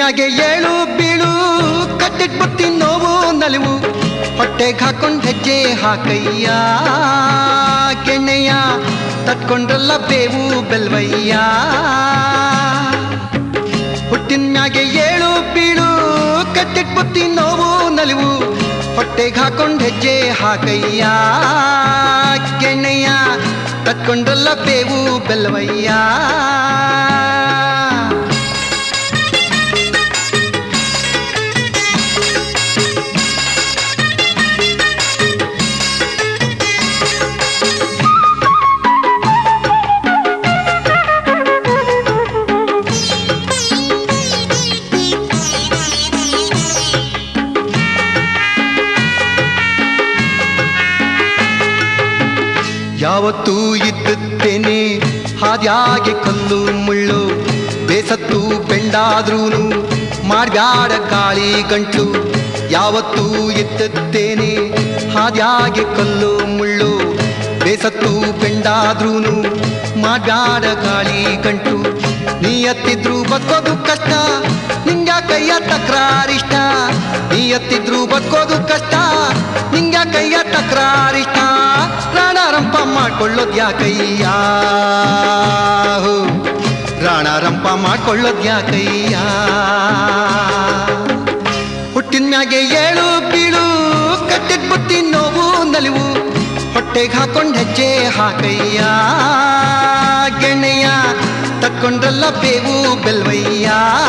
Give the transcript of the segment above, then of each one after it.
ಮ್ಯಾಗೆ ಏಳು ಬೀಳು ಕಟ್ಟಿಟ್ಬಿಟ್ಟಿ ನೋವು ನಲಿವು ಹೊಟ್ಟೆಗೆ ಹಾಕೊಂಡ್ ಹೆಜ್ಜೆ ಹಾಕಯ್ಯ ಕೆಣ್ಣೆಯ ತಟ್ಕೊಂಡ್ರಲ್ಲ ಬೇವು ಬೆಲ್ವಯ್ಯ ಹುಟ್ಟಿನ ಮ್ಯಾಗೆ ಏಳು ಬೀಳು ಕಟ್ಟಿಟ್ಬಿಟ್ಟಿ ನೋವು ನಲಿವು ಹೊಟ್ಟೆಗೆ ಹಾಕೊಂಡ್ ಹೆಜ್ಜೆ ಹಾಕಯ್ಯ ಕೆಣ್ಣೆಯ ತಟ್ಕೊಂಡ್ರಲ್ಲ ಬೇವು ಬೆಲ್ವಯ್ಯ ಯಾವತ್ತೂ ಇದ್ದುತ್ತೇನೆ ಹಾದ್ಯಾಗೆ ಕಲ್ಲು ಮುಳ್ಳು ಬೇಸತ್ತು ಬೆಂಡಾದ್ರೂನು ಮಾಡ್ಬ್ಯಾಡ ಗಾಳಿ ಗಂಟು ಯಾವತ್ತೂ ಇದ್ದುತ್ತೇನೆ ಹಾದ್ಯಾಗೆ ಕಲ್ಲು ಮುಳ್ಳು ಬೇಸತ್ತು ಬೆಂಡಾದ್ರೂನು ಮಾಡ್ಬ್ಯಾಡ ಗಾಳಿ ಗಂಟು ನೀ ಎತ್ತಿದ್ರು ಬದುಕೋದು ಕಷ್ಟ ನಿಂಗ ಕೈಯ ತಕ್ರಾರಿಷ್ಟ ನೀ ಎತ್ತಿದ್ರು ಬದುಕೋದು ಕಷ್ಟ ನಿಂಗ ಕೈಯ ತಕ್ರಾರಿಷ್ಟ ರಾಣಾರಂಪ ಮಾಡ್ಕೊಳ್ಳೋದ್ ಯಾಕಯ್ಯ ಹೋ, ರಾಣಾರಂಪ ಮಾಡ್ಕೊಳ್ಳೋದ್ ಯಾಕಯ್ಯ ಹುಟ್ಟಿನ ಮ್ಯಾಗೆ ಏಳು ಬೀಳು ಕಟ್ಟಿಟ್ಬಿಟ್ಟಿ ನೋವು ನಲಿವು ಹೊಟ್ಟೆಗೆ ಹಾಕೊಂಡ್ ಹೆಜ್ಜೆ ಹಾಕಯ್ಯ ಗೆಣ್ಣೆಯ ತಕ್ಕೊಂಡ್ರಲ್ಲ ಬೇವು ಬೆಲ್ವಯ್ಯ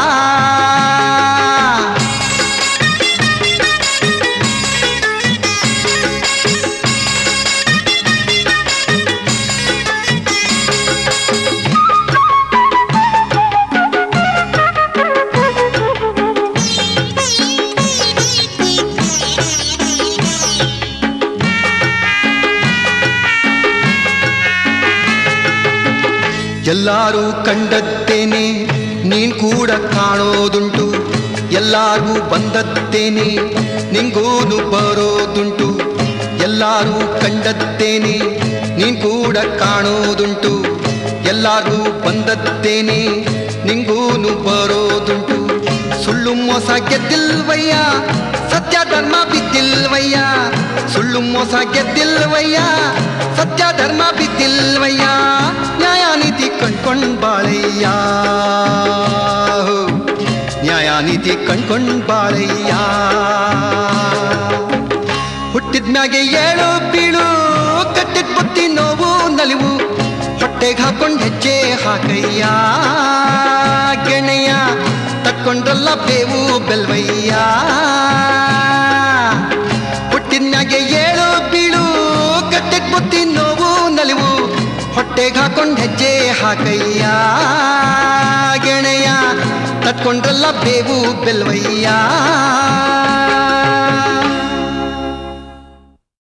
ಎಲ್ಲಾರು ಕಂಡದ್ದೇನೆ ನೀನ್ ಕೂಡ ಕಾಣೋದುಂಟು ಎಲ್ಲಾರ್ಗೂ ಬಂದದ್ದೇನೆ ನಿಂಗೂನು ಬರೋದುಂಟು ಎಲ್ಲಾರು ಕಂಡದ್ದೇನೆ ನೀನ್ ಕೂಡ ಕಾಣೋದುಂಟು ಎಲ್ಲಾರ್ಗೂ ಬಂದದ್ದೇನೆ ನಿಂಗೂನು ಬರೋದುಂಟು ಸುಳ್ಳು ಮೋಸ ಗೆದ್ದಿಲ್ವಯ್ಯ ಸತ್ಯ ಧರ್ಮ ಬಿದ್ದಿಲ್ವಯ್ಯ ಸುಳ್ಳು ಮೋಸ ಗೆದ್ದಿಲ್ವಯ್ಯ ಸತ್ಯ ಧರ್ಮ ಬಿದ್ದಿಲ್ವಯ್ಯ ನ್ಯಾಯ ನೀತಿ ಕಣ್ಕೊಂಡ್ ಬಾಳಯ್ಯ ಹೋ, ನ್ಯಾಯ ನೀತಿ ಕಣ್ಕೊಂಡ್ ಬಾಳಯ್ಯ ಹುಟ್ಟಿದ ಮ್ಯಾಗೆ ಏಳು ಬೀಳು ಕಟ್ಟಿದ ಬುತ್ತಿ ನೋವು ನಲಿವು ಹೊಟ್ಟೆಗೆ ಹಾಕೊಂಡ್ ಹೆಜ್ಜೆ ಹಾಕಯ್ಯ ಗೆಣೆಯ ತಕ್ಕೊಂಡ್ರಲ್ಲ ಬೇವು ಬೆಲ್ವಯ್ಯ ಹುಟ್ಟಿದ ಮ್ಯಾಗೆ ಏಳು ಬೀಳು ಕಟ್ಟಿದ ಬುತ್ತಿ ನೋವು ನಲಿವು ಹೊಟ್ಟೆಗೆ ಹಾಕೊಂಡ್ ಹೆಜ್ಜೆ ಹಾಕಯ್ಯ ಗೆಣೆಯ ತಟ್ಕೊಂಡ್ರಲ್ಲ ಬೇವು ಬೆಲ್ವಯ್ಯ